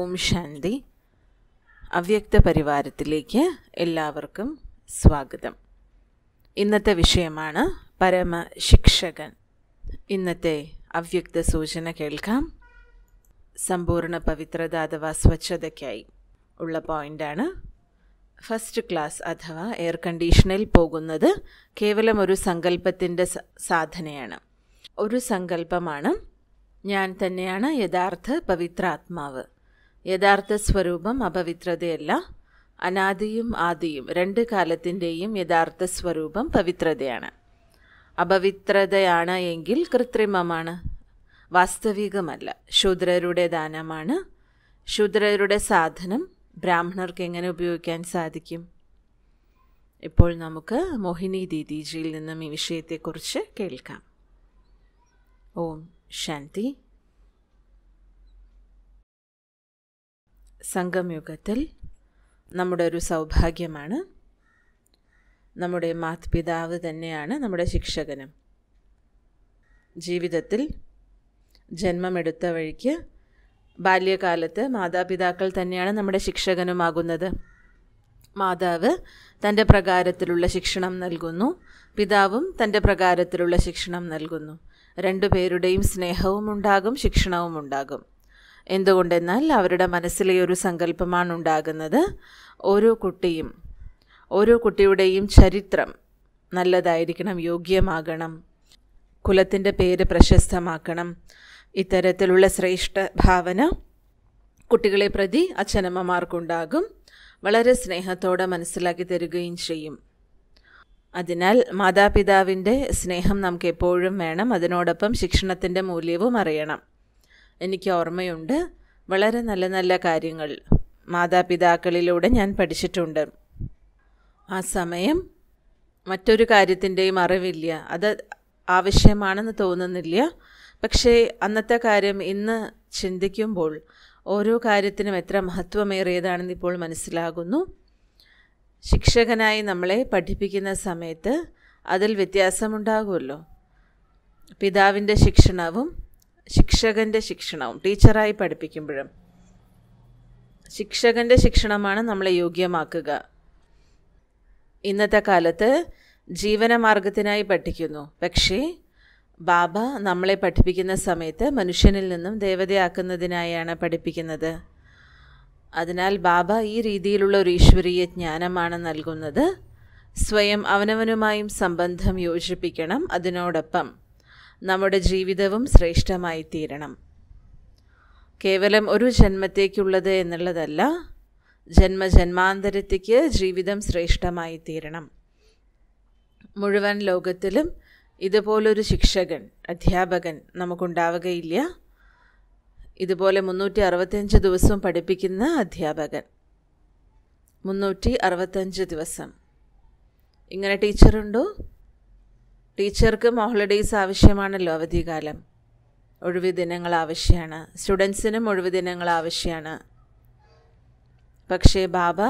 ഓം ശാന്തി അവ്യക്ത പരിവാരത്തിലേക്ക് എല്ലാവർക്കും സ്വാഗതം ഇന്നത്തെ വിഷയമാണ് പരമശിക്ഷകൻ ഇന്നത്തെ അവ്യക്ത സൂചന കേൾക്കാം സമ്പൂർണ്ണ പവിത്രത അഥവാ സ്വച്ഛതയ്ക്കായി ഉള്ള പോയിൻ്റാണ് ഫസ്റ്റ് ക്ലാസ് അഥവാ എയർ കണ്ടീഷനിൽ പോകുന്നത് കേവലം ഒരു സങ്കല്പത്തിൻ്റെ സാധനയാണ് ഒരു സങ്കല്പമാണ് ഞാൻ തന്നെയാണ് യഥാർത്ഥ പവിത്രാത്മാവ് യഥാർത്ഥ സ്വരൂപം അപവിത്രതയല്ല അനാദിയും ആദിയും രണ്ട് കാലത്തിൻ്റെയും യഥാർത്ഥ സ്വരൂപം പവിത്രതയാണ് അപവിത്രതയാണ് എങ്കിൽ കൃത്രിമമാണ് വാസ്തവികമല്ല ശൂദ്രരുടെ ദാനമാണ് ശൂദ്രരുടെ സാധനം ബ്രാഹ്മണർക്ക് എങ്ങനെ ഉപയോഗിക്കാൻ സാധിക്കും ഇപ്പോൾ നമുക്ക് മോഹിനി ദീദിജിയിൽ നിന്നും ഈ വിഷയത്തെക്കുറിച്ച് കേൾക്കാം ഓം ശാന്തി സംഗംയുഗത്തിൽ നമ്മുടെ ഒരു സൗഭാഗ്യമാണ് നമ്മുടെ മാതാപിതാവ് തന്നെയാണ് നമ്മുടെ ശിക്ഷകനും ജീവിതത്തിൽ ജന്മമെടുത്ത വഴിക്ക് ബാല്യകാലത്ത് മാതാപിതാക്കൾ തന്നെയാണ് നമ്മുടെ ശിക്ഷകനുമാകുന്നത് മാതാവ് തൻ്റെ പ്രകാരത്തിലുള്ള ശിക്ഷണം നൽകുന്നു പിതാവും തൻ്റെ പ്രകാരത്തിലുള്ള ശിക്ഷണം നൽകുന്നു രണ്ടുപേരുടെയും സ്നേഹവും ഉണ്ടാകും ശിക്ഷണവും ഉണ്ടാകും എന്തുകൊണ്ടെന്നാൽ അവരുടെ മനസ്സിലെ ഒരു സങ്കല്പമാണ് ഉണ്ടാകുന്നത് ഓരോ കുട്ടിയും ഓരോ കുട്ടിയുടെയും ചരിത്രം നല്ലതായിരിക്കണം യോഗ്യമാകണം കുലത്തിൻ്റെ പേര് പ്രശസ്തമാക്കണം ഇത്തരത്തിലുള്ള ശ്രേഷ്ഠ ഭാവന കുട്ടികളെ പ്രതി അച്ഛനമ്മമാർക്കുണ്ടാകും വളരെ സ്നേഹത്തോടെ മനസ്സിലാക്കി തരികയും ചെയ്യും അതിനാൽ മാതാപിതാവിൻ്റെ സ്നേഹം നമുക്ക് എപ്പോഴും വേണം അതിനോടൊപ്പം ശിക്ഷണത്തിൻ്റെ മൂല്യവും അറിയണം എനിക്ക് ഓർമ്മയുണ്ട് വളരെ നല്ല നല്ല കാര്യങ്ങൾ മാതാപിതാക്കളിലൂടെ ഞാൻ പഠിച്ചിട്ടുണ്ട് ആ സമയം മറ്റൊരു കാര്യത്തിൻ്റെയും അറിവില്ല അത് ആവശ്യമാണെന്ന് തോന്നുന്നില്ല പക്ഷേ അന്നത്തെ കാര്യം ഇന്ന് ചിന്തിക്കുമ്പോൾ ഓരോ കാര്യത്തിനും എത്ര മഹത്വമേറിയതാണെന്ന് ഇപ്പോൾ മനസ്സിലാകുന്നു ശിക്ഷകനായി നമ്മളെ പഠിപ്പിക്കുന്ന സമയത്ത് അതിൽ വ്യത്യാസമുണ്ടാകുമല്ലോ പിതാവിൻ്റെ ശിക്ഷണവും ശിക്ഷകൻ്റെ ശിക്ഷണവും ടീച്ചറായി പഠിപ്പിക്കുമ്പോഴും ശിക്ഷകൻ്റെ ശിക്ഷണമാണ് നമ്മളെ യോഗ്യമാക്കുക ഇന്നത്തെ കാലത്ത് ജീവനമാർഗത്തിനായി പഠിക്കുന്നു പക്ഷേ ബാബ നമ്മളെ പഠിപ്പിക്കുന്ന സമയത്ത് മനുഷ്യനിൽ നിന്നും ദേവതയാക്കുന്നതിനായാണ് പഠിപ്പിക്കുന്നത് അതിനാൽ ബാബ ഈ രീതിയിലുള്ള ഒരു ഈശ്വരീയ ജ്ഞാനമാണ് നൽകുന്നത് സ്വയം അവനവനുമായും സംബന്ധം യോജിപ്പിക്കണം അതിനോടൊപ്പം നമ്മുടെ ജീവിതവും ശ്രേഷ്ഠമായി തീരണം കേവലം ഒരു ജന്മത്തേക്കുള്ളത് എന്നുള്ളതല്ല ജന്മജന്മാന്തരത്തേക്ക് ജീവിതം ശ്രേഷ്ഠമായി തീരണം മുഴുവൻ ലോകത്തിലും ഇതുപോലൊരു ശിക്ഷകൻ അധ്യാപകൻ നമുക്കുണ്ടാവുകയില്ല ഇതുപോലെ മുന്നൂറ്റി അറുപത്തഞ്ച് ദിവസവും പഠിപ്പിക്കുന്ന അധ്യാപകൻ മുന്നൂറ്റി അറുപത്തഞ്ച് ദിവസം ഇങ്ങനെ ടീച്ചറുണ്ടോ ടീച്ചർക്കും ഹോളിഡേയ്സ് ആവശ്യമാണല്ലോ അവധിക്കാലം ഒഴിവ് ദിനങ്ങൾ ആവശ്യമാണ് സ്റ്റുഡൻസിനും ഒഴിവ് ദിനങ്ങൾ ആവശ്യമാണ് പക്ഷേ ബാബ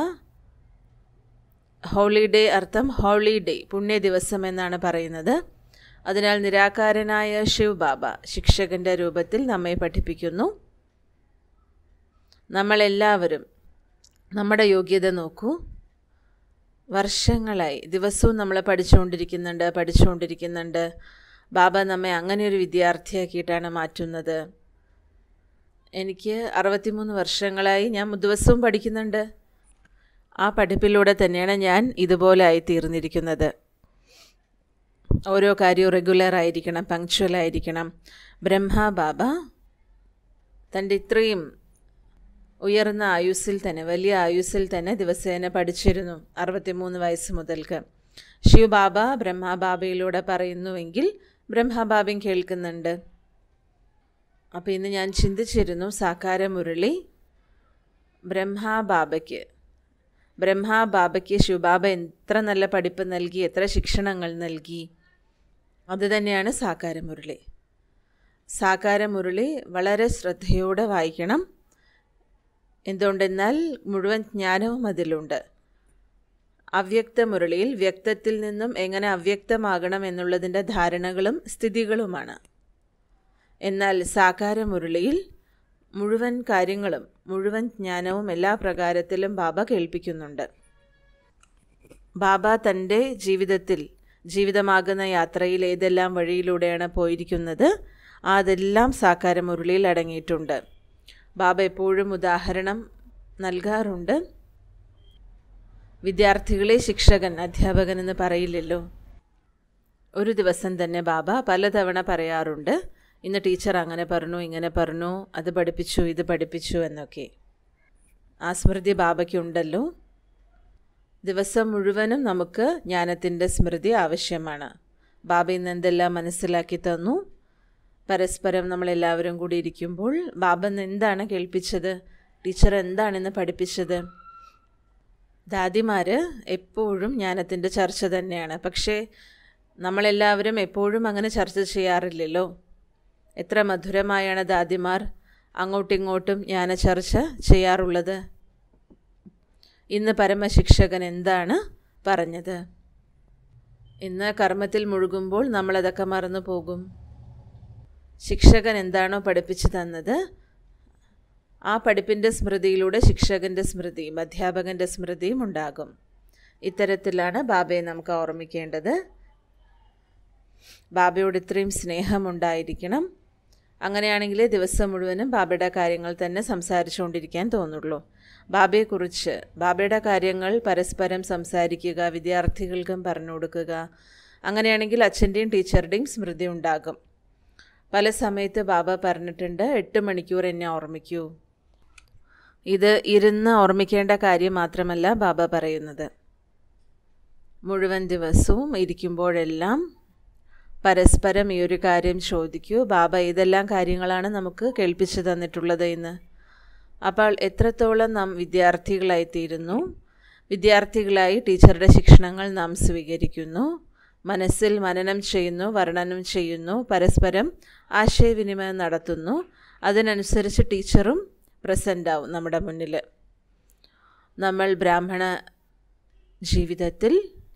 ഹോളിഡേ അർത്ഥം ഹോളിഡേ പുണ്യ ദിവസം എന്നാണ് പറയുന്നത് അതിനാൽ നിരാകാരനായ ശിവ് ബാബ ശിക്ഷകന്റെ രൂപത്തിൽ നമ്മെ പഠിപ്പിക്കുന്നു നമ്മളെല്ലാവരും നമ്മുടെ യോഗ്യത നോക്കൂ വർഷങ്ങളായി ദിവസവും നമ്മൾ പഠിച്ചുകൊണ്ടിരിക്കുന്നുണ്ട് പഠിച്ചുകൊണ്ടിരിക്കുന്നുണ്ട് ബാബ നമ്മെ അങ്ങനെ ഒരു വിദ്യാർത്ഥിയാക്കിയിട്ടാണ് മാറ്റുന്നത് എനിക്ക് അറുപത്തിമൂന്ന് വർഷങ്ങളായി ഞാൻ ദിവസവും പഠിക്കുന്നുണ്ട് ആ പഠിപ്പിലൂടെ തന്നെയാണ് ഞാൻ ഇതുപോലെ ആയി തീർന്നിരിക്കുന്നത് ഓരോ കാര്യവും റെഗുലർ ആയിരിക്കണം പങ്ക്ച്വൽ ആയിരിക്കണം ബ്രഹ്മ ബാബ തൻ്റെ ഇത്രയും ഉയർന്ന ആയുസ്സിൽ തന്നെ വലിയ ആയുസ്സിൽ തന്നെ ദിവസേന പഠിച്ചിരുന്നു അറുപത്തിമൂന്ന് വയസ്സ് മുതൽക്ക് ശിവ് ബാബ ബ്രഹ്മ ബാബയിലൂടെ പറയുന്നുവെങ്കിൽ ബ്രഹ്മ ബാബയും കേൾക്കുന്നുണ്ട് അപ്പോൾ ഇന്ന് ഞാൻ ചിന്തിച്ചിരുന്നു സാക്കാര മുരളി ബ്രഹ്മ ബാബയ്ക്ക് ബ്രഹ്മ ബാബയ്ക്ക് ശിവബാബ എത്ര നല്ല പഠിപ്പ് നൽകി എത്ര ശിക്ഷണങ്ങൾ നൽകി അതുതന്നെയാണ് സാകാരമുരളി സാകാരമുരളി വളരെ ശ്രദ്ധയോടെ വായിക്കണം എന്തുകൊണ്ടെന്നാൽ മുഴുവൻ ജ്ഞാനവും അതിലുണ്ട് അവ്യക്ത മുരളിയിൽ വ്യക്തത്തിൽ നിന്നും എങ്ങനെ അവ്യക്തമാകണം എന്നുള്ളതിൻ്റെ ധാരണകളും സ്ഥിതികളുമാണ് എന്നാൽ സാകാര മുരളിയിൽ മുഴുവൻ കാര്യങ്ങളും മുഴുവൻ ജ്ഞാനവും എല്ലാ പ്രകാരത്തിലും ബാബ കേൾപ്പിക്കുന്നുണ്ട് ബാബ തൻ്റെ ജീവിതത്തിൽ ജീവിതമാകുന്ന യാത്രയിൽ ഏതെല്ലാം വഴിയിലൂടെയാണ് പോയിരിക്കുന്നത് അതെല്ലാം സാക്കാര മുരളിയിൽ അടങ്ങിയിട്ടുണ്ട് ബാബ എപ്പോഴും ഉദാഹരണം നൽകാറുണ്ട് വിദ്യാർത്ഥികളെ ശിക്ഷകൻ അധ്യാപകൻ എന്ന് പറയില്ലല്ലോ ഒരു ദിവസം തന്നെ ബാബ പലതവണ പറയാറുണ്ട് ഇന്ന് ടീച്ചർ അങ്ങനെ പറഞ്ഞു ഇങ്ങനെ പറഞ്ഞു അത് പഠിപ്പിച്ചു ഇത് പഠിപ്പിച്ചു എന്നൊക്കെ ആ സ്മൃതി ബാബയ്ക്കുണ്ടല്ലോ ദിവസം മുഴുവനും നമുക്ക് ജ്ഞാനത്തിൻ്റെ സ്മൃതി ആവശ്യമാണ് ബാബ ഇന്ന് എന്തെല്ലാം മനസ്സിലാക്കി തന്നു പരസ്പരം നമ്മളെല്ലാവരും കൂടി ഇരിക്കുമ്പോൾ ബാബ ഇന്ന് എന്താണ് കേൾപ്പിച്ചത് ടീച്ചർ എന്താണിന്ന് പഠിപ്പിച്ചത് ദാദിമാർ എപ്പോഴും ജ്ഞാനത്തിൻ്റെ ചർച്ച തന്നെയാണ് പക്ഷേ നമ്മളെല്ലാവരും എപ്പോഴും അങ്ങനെ ചർച്ച ചെയ്യാറില്ലല്ലോ എത്ര മധുരമായാണ് ദാദിമാർ അങ്ങോട്ടിങ്ങോട്ടും ജ്ഞാന ചർച്ച ചെയ്യാറുള്ളത് ഇന്ന് പരമശിക്ഷകൻ എന്താണ് പറഞ്ഞത് ഇന്ന് കർമ്മത്തിൽ മുഴുകുമ്പോൾ നമ്മളതൊക്കെ മറന്നു പോകും ശിക്ഷകൻ എന്താണോ പഠിപ്പിച്ചു തന്നത് ആ പഠിപ്പിൻ്റെ സ്മൃതിയിലൂടെ ശിക്ഷകൻ്റെ സ്മൃതിയും അധ്യാപകൻ്റെ സ്മൃതിയും ഉണ്ടാകും ഇത്തരത്തിലാണ് ബാബയെ നമുക്ക് ഓർമ്മിക്കേണ്ടത് ബാബയോട് ഇത്രയും സ്നേഹമുണ്ടായിരിക്കണം അങ്ങനെയാണെങ്കിലേ ദിവസം മുഴുവനും ബാബയുടെ കാര്യങ്ങൾ തന്നെ സംസാരിച്ചുകൊണ്ടിരിക്കാൻ തോന്നുള്ളൂ ബാബയെക്കുറിച്ച് ബാബയുടെ കാര്യങ്ങൾ പരസ്പരം സംസാരിക്കുക വിദ്യാർത്ഥികൾക്കും പറഞ്ഞു കൊടുക്കുക അങ്ങനെയാണെങ്കിൽ അച്ഛൻ്റെയും ടീച്ചറുടെയും സ്മൃതി ഉണ്ടാകും പല സമയത്ത് ബാബ പറഞ്ഞിട്ടുണ്ട് എട്ട് മണിക്കൂർ എന്നെ ഓർമ്മിക്കൂ ഇത് ഇരുന്ന് ഓർമ്മിക്കേണ്ട കാര്യം മാത്രമല്ല ബാബ പറയുന്നത് മുഴുവൻ ദിവസവും ഇരിക്കുമ്പോഴെല്ലാം പരസ്പരം ഈ ഒരു കാര്യം ചോദിക്കൂ ബാബ ഏതെല്ലാം കാര്യങ്ങളാണ് നമുക്ക് കേൾപ്പിച്ചു തന്നിട്ടുള്ളത് എന്ന് അപ്പോൾ എത്രത്തോളം നാം വിദ്യാർത്ഥികളായിത്തീരുന്നു വിദ്യാർത്ഥികളായി ടീച്ചറുടെ ശിക്ഷണങ്ങൾ നാം സ്വീകരിക്കുന്നു മനസ്സിൽ മനനം ചെയ്യുന്നു വർണ്ണനം ചെയ്യുന്നു പരസ്പരം ആശയവിനിമയം നടത്തുന്നു അതിനനുസരിച്ച് ടീച്ചറും പ്രസൻ്റ് ആവും നമ്മുടെ മുന്നിൽ നമ്മൾ ബ്രാഹ്മണ ജീവിതത്തിൽ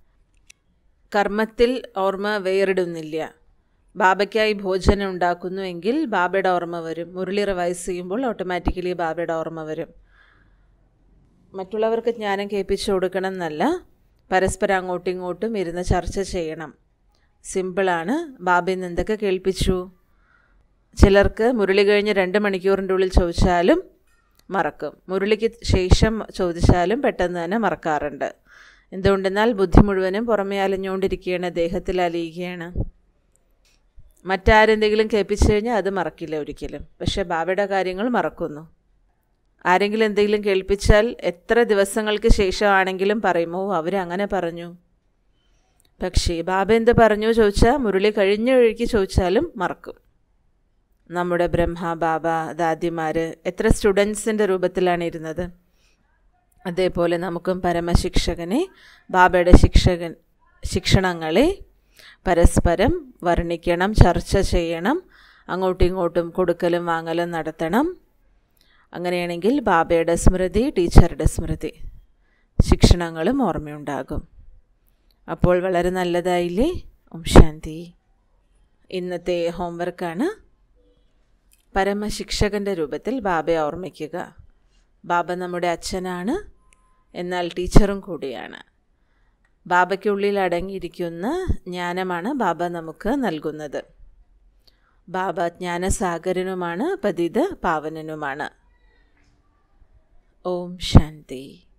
കർമ്മത്തിൽ ഓർമ്മ വേറിടുന്നില്ല ബാബയ്ക്കായി ഭോജനം ഉണ്ടാക്കുന്നുവെങ്കിൽ ബാബയുടെ ഓർമ്മ വരും മുരളി റിവൈസ് ചെയ്യുമ്പോൾ ഓട്ടോമാറ്റിക്കലി ബാബയുടെ ഓർമ്മ വരും മറ്റുള്ളവർക്ക് ജ്ഞാനം കേൾപ്പിച്ചു കൊടുക്കണം എന്നല്ല പരസ്പരം അങ്ങോട്ടും ഇങ്ങോട്ടും ഇരുന്ന് ചർച്ച ചെയ്യണം സിമ്പിളാണ് ബാബ ഇന്ന് എന്തൊക്കെ കേൾപ്പിച്ചു ചിലർക്ക് മുരളി കഴിഞ്ഞ് രണ്ട് മണിക്കൂറിൻ്റെ ഉള്ളിൽ ചോദിച്ചാലും മറക്കും മുരളിക്ക് ശേഷം ചോദിച്ചാലും പെട്ടെന്ന് തന്നെ മറക്കാറുണ്ട് എന്തുകൊണ്ടെന്നാൽ ബുദ്ധി മുഴുവനും പുറമേ അലഞ്ഞുകൊണ്ടിരിക്കുകയാണ് ദേഹത്തിൽ അലിയുകയാണ് മറ്റാരെന്തെങ്കിലും കേൾപ്പിച്ചു കഴിഞ്ഞാൽ അത് മറക്കില്ല ഒരിക്കലും പക്ഷേ ബാബയുടെ കാര്യങ്ങൾ മറക്കുന്നു ആരെങ്കിലും എന്തെങ്കിലും കേൾപ്പിച്ചാൽ എത്ര ദിവസങ്ങൾക്ക് ശേഷമാണെങ്കിലും പറയുമോ അവരങ്ങനെ പറഞ്ഞു പക്ഷേ ബാബ എന്ത് പറഞ്ഞു ചോദിച്ചാൽ മുരളി കഴിഞ്ഞ വഴിക്ക് ചോദിച്ചാലും മറക്കും നമ്മുടെ ബ്രഹ്മ ബാബ ദാദിമാർ എത്ര സ്റ്റുഡൻസിൻ്റെ രൂപത്തിലാണ് ഇരുന്നത് അതേപോലെ നമുക്കും പരമശിക്ഷകനെ ബാബയുടെ ശിക്ഷകൻ ശിക്ഷണങ്ങളെ പരസ്പരം വർണ്ണിക്കണം ചർച്ച ചെയ്യണം അങ്ങോട്ടും ഇങ്ങോട്ടും കൊടുക്കലും വാങ്ങലും നടത്തണം അങ്ങനെയാണെങ്കിൽ ബാബയുടെ സ്മൃതി ടീച്ചറുടെ സ്മൃതി ശിക്ഷണങ്ങളും ഓർമ്മയുണ്ടാകും അപ്പോൾ വളരെ നല്ലതായില്ലേ ഓം ശാന്തി ഇന്നത്തെ ഹോംവർക്കാണ് പരമശിക്ഷകൻ്റെ രൂപത്തിൽ ബാബയെ ഓർമ്മിക്കുക ബാബ നമ്മുടെ അച്ഛനാണ് എന്നാൽ ടീച്ചറും കൂടിയാണ് ബാബയ്ക്കുള്ളിൽ അടങ്ങിയിരിക്കുന്ന ജ്ഞാനമാണ് ബാബ നമുക്ക് നൽകുന്നത് ബാബ ജ്ഞാനസാഗരനുമാണ് പതിത് പാവനനുമാണ് ഓം ശാന്തി